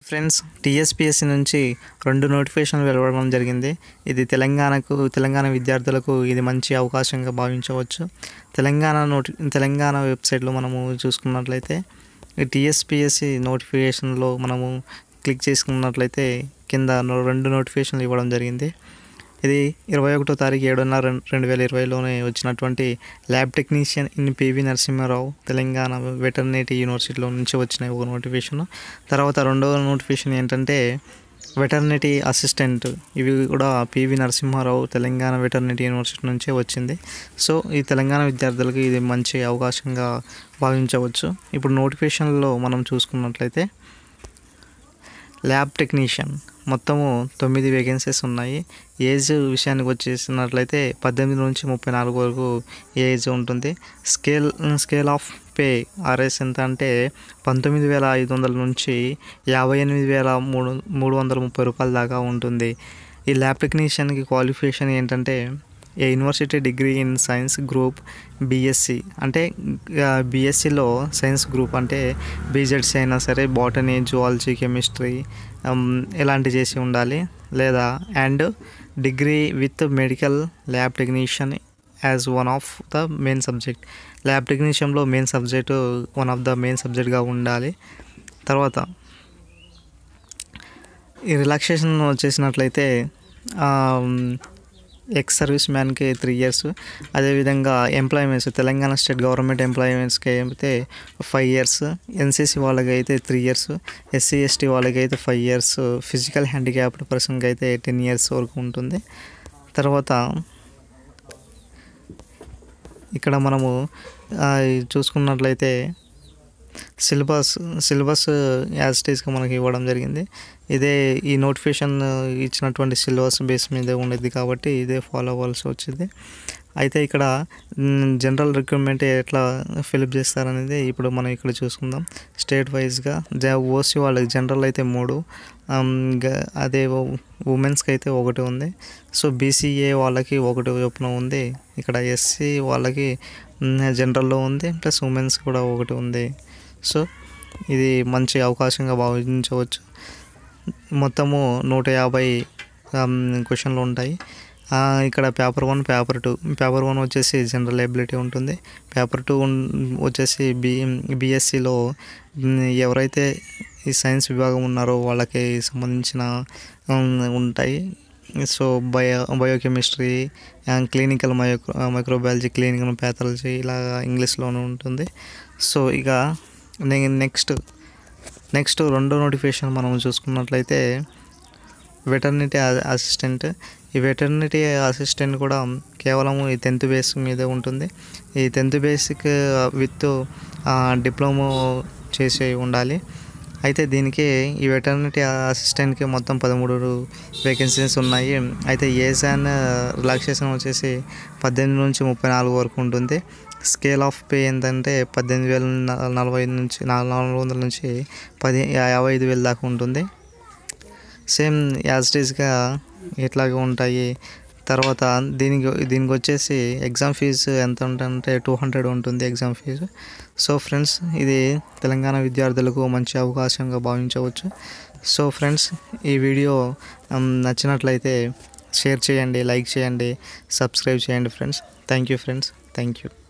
friends TSPSC నుంచి రెండు నోటిఫికేషన్లు వెలువడడం జరిగింది ఇది తెలంగాణకు తెలంగాణ విద్యార్థులకు ఇది మంచి అవకాశంగా భావించవచ్చు తెలంగాణ నోటి తెలంగాణ వెబ్సైట్లో మనము చూసుకున్నట్లయితే ఈ టీఎస్పీఎస్సీ నోటిఫికేషన్లో మనము క్లిక్ చేసుకున్నట్లయితే కింద నో- రెండు నోటిఫికేషన్లు ఇవ్వడం జరిగింది ఇది ఇరవై ఒకటో తారీఖు ఏడున్నర రెండు రెండు వేల ఇరవైలోనే వచ్చినటువంటి lab technician in PV Narasimha Rao Telangana veterinary యూనివర్సిటీలో నుంచి వచ్చిన ఒక నోటిఫికేషన్ తర్వాత రెండవ నోటిఫికేషన్ ఏంటంటే వెటర్నరీ అసిస్టెంట్ ఇవి కూడా పివి నరసింహారావు తెలంగాణ వెటర్నరీ యూనివర్సిటీ నుంచే వచ్చింది సో ఈ తెలంగాణ విద్యార్థులకు ఇది మంచి అవకాశంగా భావించవచ్చు ఇప్పుడు నోటిఫికేషన్లో మనం చూసుకున్నట్లయితే ల్యాబ్ టెక్నీషియన్ మొత్తము తొమ్మిది వేకెన్సీస్ ఉన్నాయి ఏజ్ విషయానికి వచ్చేసినట్లయితే పద్దెనిమిది నుంచి ముప్పై నాలుగు వరకు ఏజ్ ఉంటుంది scale scale of pay RS ఎంత అంటే పంతొమ్మిది వేల ఐదు వందల నుంచి యాభై ఎనిమిది వేల మూడు మూడు వందల ముప్పై రూపాయల దాకా ఉంటుంది ఈ ల్యాబ్ టెక్నీషియన్కి క్వాలిఫికేషన్ ఏంటంటే ఏ university degree in science group BSc అంటే బీఎస్సీలో సైన్స్ గ్రూప్ అంటే బీజెడ్సీ అయినా సరే బాటనీ జువాలజీ కెమిస్ట్రీ ఇలాంటి చేసి ఉండాలి లేదా and degree with medical lab technician as one of the main subject lab టెక్నీషియన్లో main subject one of the main సబ్జెక్ట్గా ఉండాలి తర్వాత ఈ రిలాక్సేషన్ వచ్చేసినట్లయితే ఎక్స్ సర్వీస్ మ్యాన్కి త్రీ ఇయర్స్ అదేవిధంగా ఎంప్లాయ్మెంట్స్ తెలంగాణ స్టేట్ గవర్నమెంట్ ఎంప్లాయ్మెంట్స్కి అయితే ఫైవ్ ఇయర్స్ ఎన్సీసీ వాళ్ళకి అయితే త్రీ ఇయర్స్ ఎస్సీ ఎస్టీ వాళ్ళకి అయితే ఫైవ్ ఇయర్స్ ఫిజికల్ హ్యాండిక్యాప్డ్ పర్సన్కి అయితే టెన్ ఇయర్స్ వరకు ఉంటుంది తర్వాత ఇక్కడ మనము ఆ, చూసుకున్నట్లయితే సిలబస్ సిలబస్ యాజ్ టీస్గా మనకి ఇవ్వడం జరిగింది ఇదే ఈ నోటిఫికేషన్ ఇచ్చినటువంటి సిలబస్ బేస్ మీద ఉండేది కాబట్టి ఇదే ఫాలో అవ్వాల్సి వచ్చింది అయితే ఇక్కడ జనరల్ రిక్రూట్మెంట్ ఎట్లా ఫిలప్ చేస్తారనేది ఇప్పుడు మనం ఇక్కడ చూసుకుందాం స్టేట్ వైజ్గా జ ఓసీ వాళ్ళకి జనరల్ అయితే మూడు ఆమ్, గ- అదే ఉమెన్స్కి అయితే ఒకటి ఉంది సో బీసీఏ వాళ్ళకి ఒకటి చొప్పున ఉంది ఇక్కడ ఎస్సీ వాళ్ళకి మ్, జనరల్లో ఉంది ప్లస్ ఉమెన్స్ కూడా ఒకటి ఉంది సో ఇది మంచి అవకాశంగా భావించవచ్చు మొత్తము నూట యాభై క్వశ్చన్లు ఉంటాయి ఆ, ఇక్కడ paper one paper two paper one వచ్చేసి జనరల్ ఎబిలిటీ ఉంటుంది పేపర్ టూ వచ్చేసి బి బీఎస్సీలో ఎవరైతే ఈ సైన్స్ విభాగం ఉన్నారో వాళ్ళకి సంబంధించిన ఉమ్, ఉంటాయి so bio biochemistry clinical micro microbiology clinical pathology ఇలా ఇంగ్లీష్లోనే ఉంటుంది సో ఇక నెక్స్ట్ నెక్స్ట్ రెండో నోటిఫికేషన్ మనం చూసుకున్నట్లయితే వెటర్నిటీ అసిస్టెంట్ ఈ వెటర్నిటీ అసిస్టెంట్ కూడా కేవలం ఈ టెన్త్ బేస్ మీదే ఉంటుంది ఈ టెన్త్ బేసిక్ విత్ డిప్లొమా చేసి ఉండాలి అయితే దీనికి ఈ వెటర్నిటీ అసిస్టెంట్కి మొత్తం పదమూడు వేకెన్సీస్ ఉన్నాయి అయితే ఏజ్ అండ్ రిలాక్సేషన్ వచ్చేసి పద్దెనిమిది నుంచి ముప్పై నాలుగు వరకు ఉంటుంది స్కేల్ ఆఫ్ పే ఏంటంటే పద్దెనిమిది వేల నలభై నుంచి నాలుగు వందల నుంచి పది యాభై ఐదు వేల దాకా ఉంటుంది సేమ్ యాజ్ టీజ్గా ఇట్లాగే ఉంటాయి తర్వాత దీనికి దీనికి వచ్చేసి ఎగ్జామ్ ఫీజు ఎంత ఉంటుందంటే టూ హండ్రెడ్ ఉంటుంది ఎగ్జామ్ ఫీజు సో ఫ్రెండ్స్ ఇది తెలంగాణ విద్యార్థులకు మంచి అవకాశంగా భావించవచ్చు సో ఫ్రెండ్స్ ఈ వీడియో ఉమ్, నచ్చినట్లయితే షేర్ చేయండి లైక్ చేయండి సబ్స్క్రైబ్ చేయండి friends thank you friends thank you